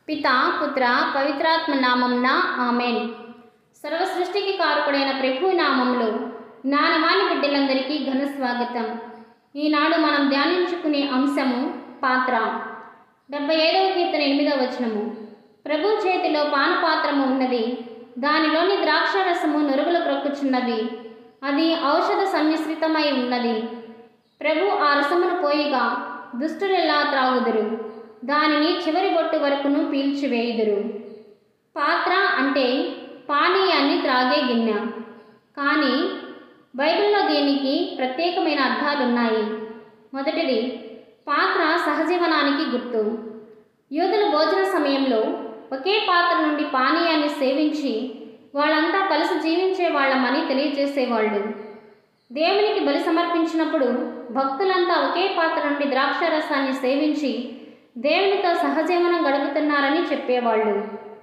పితా పుత్ర పవిత్రాత్మ నామంన ఆమెన్ సర్వ సృష్టికి కారకుడైన ప్రభు నామంలో జ్ఞానవాణి బిడ్డలందరికీ ఘన స్వాగతం ఈనాడు మనం ధ్యానించుకునే అంశము పాత్ర డెబ్బై ఐదవ కీర్తన ఎనిమిదవ వచనము ప్రభు చేతిలో పానపాత్రము ఉన్నది దానిలోని ద్రాక్షారసము నురుగులు క్రొక్కుచున్నది అది ఔషధ సమ్మిశ్రితమై ఉన్నది ప్రభు ఆ రసమును పోయిగా దుష్టులెల్లా త్రాగుదురు దానిని చివరి బొట్టు వరకును పీల్చివేయుదురు పాత్ర అంటే పానీయాన్ని త్రాగే గిన్నె కానీ బైబిల్లో దీనికి ప్రత్యేకమైన అర్థాలున్నాయి మొదటిది పాత్ర సహజీవనానికి గుర్తు యూదుల భోజన సమయంలో ఒకే పాత్ర నుండి పానీయాన్ని సేవించి వాళ్ళంతా కలిసి జీవించే వాళ్ళమని తెలియజేసేవాళ్ళు దేవునికి బలి సమర్పించినప్పుడు భక్తులంతా ఒకే పాత్ర నుండి ద్రాక్షారసాన్ని సేవించి దేవునితో సహజీవనం గడుపుతున్నారని చెప్పేవాళ్ళు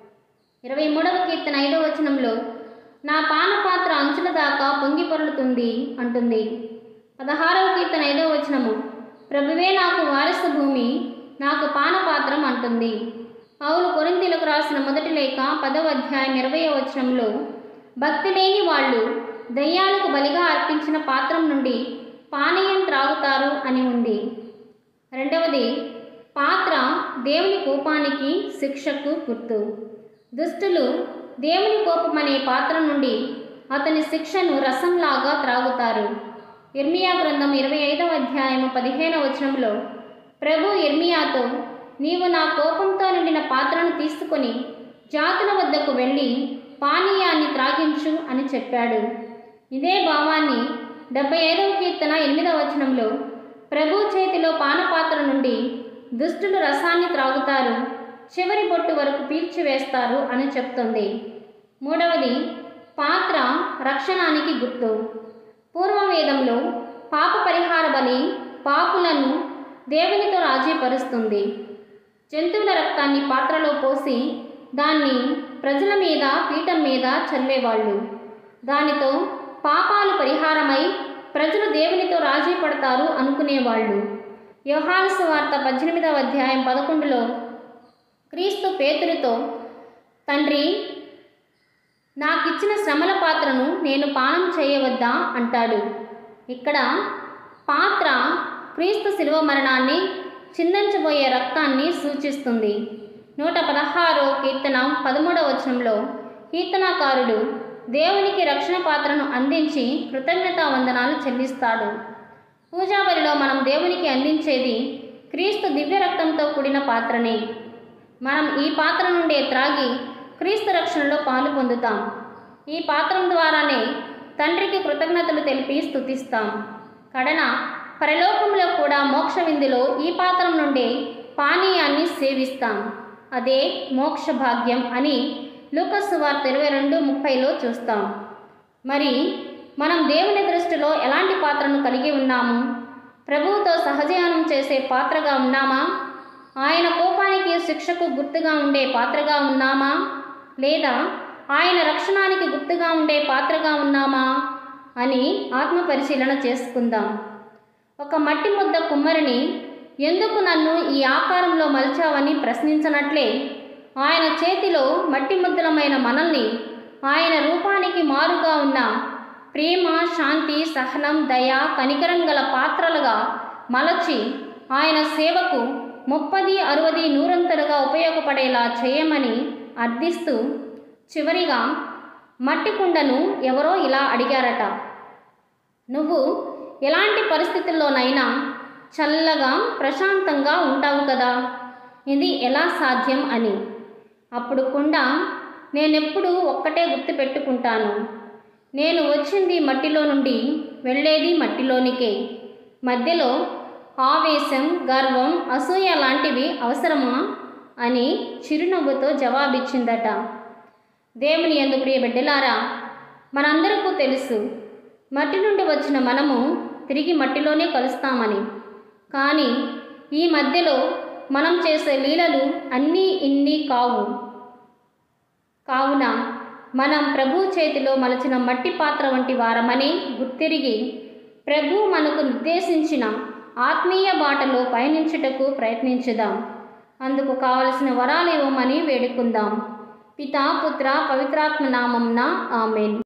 ఇరవై మూడవ కీర్తన ఐదవ వచనంలో నా పానపాత్ర అంచుల దాకా పొంగి పొరలుతుంది అంటుంది పదహారవ కీర్తన ఐదవ వచనము ప్రభువే నాకు వారసు భూమి నాకు పానపాత్రం అంటుంది పౌలు కొరింతీలకు రాసిన మొదటి లేఖ పదవ అధ్యాయం ఇరవై వచనంలో భక్తి లేని వాళ్ళు దయ్యాలకు బలిగా అర్పించిన పాత్రం నుండి పానీయం త్రాగుతారు అని ఉంది రెండవది పాత్ర దేవుని కోపానికి శిక్షకు గుర్తు దుష్టులు దేవుని కోపం అనే పాత్ర నుండి అతని శిక్షను రసంలాగా త్రాగుతారు ఇర్మియా గ్రంథం ఇరవై ఐదవ అధ్యాయము పదిహేనవ వచనంలో ప్రభు ఇర్మియాతో నీవు నా కోపంతో నిండిన పాత్రను తీసుకొని జాతుల వద్దకు వెళ్ళి పానీయాన్ని త్రాగించు అని చెప్పాడు ఇదే భావాన్ని డెబ్బై ఐదవ కీర్తన ఎనిమిదవ వచనంలో ప్రభు చేతిలో పానపాత్ర నుండి దుష్టులు రసాన్ని త్రాగుతారు చివరి బొట్టు వరకు పీల్చివేస్తారు అని చెప్తుంది మూడవది పాత్ర రక్షణానికి గుర్తు పూర్వవేదంలో పాప పరిహార బలి పాపులను దేవునితో రాజీపరుస్తుంది జంతువుల రక్తాన్ని పాత్రలో పోసి దాన్ని ప్రజల మీద పీఠం మీద చల్లేవాళ్ళు దానితో పాపాలు పరిహారమై ప్రజలు దేవునితో రాజీ పడతారు అనుకునేవాళ్ళు యోహాను సువార్త పద్దెనిమిదవ అధ్యాయం పదకొండులో క్రీస్తు పేతురితో తండ్రి నాకిచ్చిన శ్రమల పాత్రను నేను పానం చేయవద్దా అంటాడు ఇక్కడ పాత్ర క్రీస్తు శిలువ మరణాన్ని చిందించబోయే రక్తాన్ని సూచిస్తుంది నూట పదహారో కీర్తన పదమూడవ వచనంలో కీర్తనాకారుడు దేవునికి రక్షణ పాత్రను అందించి కృతజ్ఞతా వందనాలు చెల్లిస్తాడు పూజాబలిలో మనం దేవునికి అందించేది క్రీస్తు దివ్య రక్తంతో కూడిన పాత్రనే మనం ఈ పాత్ర నుండే త్రాగి క్రీస్తు రక్షణలో పాలు పొందుతాం ఈ పాత్రం ద్వారానే తండ్రికి కృతజ్ఞతలు తెలిపి స్తుతిస్తాం కడన పరలోకంలో కూడా మోక్ష విందులో ఈ పాత్రం నుండే పానీయాన్ని సేవిస్తాం అదే మోక్ష భాగ్యం అని లూకస్ వార్త ఇరవై రెండు ముప్పైలో చూస్తాం మరి మనం దేవుని దృష్టిలో ఎలాంటి పాత్రను కలిగి ఉన్నాము ప్రభువుతో సహజీవనం చేసే పాత్రగా ఉన్నామా ఆయన కోపానికి శిక్షకు గుర్తుగా ఉండే పాత్రగా ఉన్నామా లేదా ఆయన రక్షణానికి గుర్తుగా ఉండే పాత్రగా ఉన్నామా అని ఆత్మ పరిశీలన చేసుకుందాం ఒక మట్టి ముద్ద కుమ్మరిని ఎందుకు నన్ను ఈ ఆకారంలో మలిచావని ప్రశ్నించనట్లే ఆయన చేతిలో మట్టి ముద్దలమైన మనల్ని ఆయన రూపానికి మారుగా ఉన్న ప్రేమ శాంతి సహనం దయ కనికరం గల పాత్రలుగా మలచి ఆయన సేవకు ముప్పది అరవది నూరంతలుగా ఉపయోగపడేలా చేయమని అర్థిస్తూ చివరిగా మట్టి కుండను ఎవరో ఇలా అడిగారట నువ్వు ఎలాంటి పరిస్థితుల్లోనైనా చల్లగా ప్రశాంతంగా ఉంటావు కదా ఇది ఎలా సాధ్యం అని అప్పుడు కుండ నేనెప్పుడు ఒక్కటే గుర్తుపెట్టుకుంటాను నేను వచ్చింది మట్టిలో నుండి వెళ్ళేది మట్టిలోనికే మధ్యలో ఆవేశం గర్వం అసూయ లాంటివి అవసరమా అని చిరునవ్వుతో జవాబిచ్చిందట దేవుని ఎందుకు ప్రియ బిడ్డలారా మనందరికీ తెలుసు మట్టి నుండి వచ్చిన మనము తిరిగి మట్టిలోనే కలుస్తామని కానీ ఈ మధ్యలో మనం చేసే లీలలు అన్నీ ఇన్ని కావు కావున మనం ప్రభు చేతిలో మలచిన మట్టి పాత్ర వంటి వారమని గుర్తిరిగి ప్రభు మనకు నిర్దేశించిన ఆత్మీయ బాటలో పయనించుటకు ప్రయత్నించుదాం అందుకు కావలసిన వరాలు ఇవ్వమని వేడుకుందాం పితా పుత్ర పవిత్రాత్మ నామంన ఆమెన్